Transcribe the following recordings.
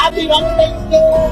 Happy Valentine's Day!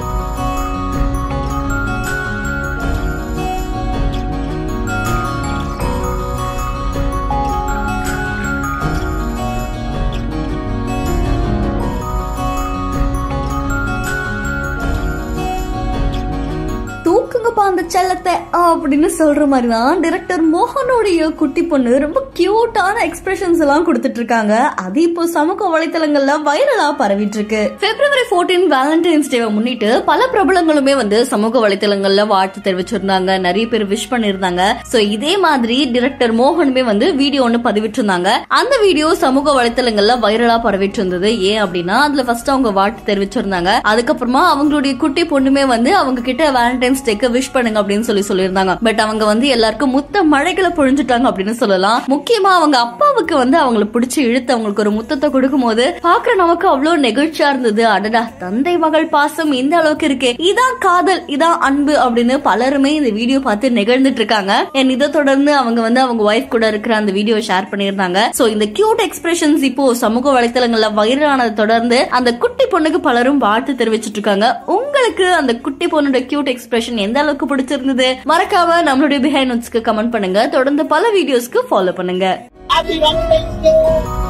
தூக்குங்கப்பா அந்த செல்லத்தை அப்படின்னு சொல்ற மாதிரி தான் டிரெக்டர் மோகனுடைய குட்டி பொண்ணு ரொம்ப கியூட்டான எக்ஸ்பிரஷன்ஸ் எல்லாம் கொடுத்துட்டு இருக்காங்க அது இப்போ சமூக வலைத்தளங்கள்ல வைரலா பரவிட்டு இருக்கு பிப்ரவரி 14 வேலண்டைன்ஸ் டேவை முன்னிட்டு பல பிரபலங்களுமே வந்து சமூக வலைத்தளங்கள்ல வாழ்த்து தெரிவிச்சிருந்தாங்க நிறைய பேர் விஷ் பண்ணிருந்தாங்க சோ இதே மாதிரி டிரெக்டர் மோகனுமே வந்து வீடியோ ஒன்னு பதிவிட்டிருந்தாங்க அந்த வீடியோ சமூக வலைத்தளங்கள்ல வைரலா பரவிட்டு இருந்தது ஏன் அப்படின்னா அதுல ஃபர்ஸ்ட் அவங்க வாழ்த்து தெரிவிச்சிருந்தாங்க அதுக்கப்புறமா அவங்களுடைய குட்டி பொண்ணுமே வந்து அவங்க கிட்ட வேலண்டைன்ஸ் டேக்கு விஷ் பண்ணுங்க அப்படின்னு சொல்லி சொல்லியிருந்தாங்க பட் அவங்க வந்து எல்லாருக்கும் முத்த மழைகளை பொழிஞ்சுட்டாங்க அப்படின்னு சொல்லலாம் முக்கியமா அவங்க அப்பாவுக்கு வந்து அவங்களை பிடிச்சி இழுத்து அவங்களுக்கு ஒரு முத்தத்தை கொடுக்கும் போது பாக்குற நமக்கு அவ்வளவு நெகிழ்ச்சியா இருந்தது அடடா தந்தை மகள் பாசம் இந்த அளவுக்கு இருக்கு இதான் காதல் இதான் அன்பு அப்படின்னு பலருமே இந்த வீடியோ பார்த்து நெகிழ்ந்துட்டு இருக்காங்க என் இதை தொடர்ந்து அவங்க வந்து அவங்க ஒய்ஃப் கூட இருக்கிற அந்த வீடியோ ஷேர் பண்ணியிருந்தாங்க சோ இந்த கியூட் எக்ஸ்பிரஷன்ஸ் இப்போ சமூக வலைத்தளங்கள்ல வைரலானதை தொடர்ந்து அந்த குட்டி பொண்ணுக்கு பலரும் வாழ்த்து தெரிவிச்சிட்டு இருக்காங்க உங்களுக்கு அந்த குட்டி பொண்ணோட கியூட் எக்ஸ்பிரஷன் எந்த அளவுக்கு பிடிச்சிருந்தது மறக்காம நம்மளுடைய பிஹைண்ட் நோட்ஸ்க்கு கமெண்ட் பண்ணுங்க தொடர்ந்து பல வீடியோஸ்க்கு ஃபாலோ பண்ணுங்க Happy Valentine's Day!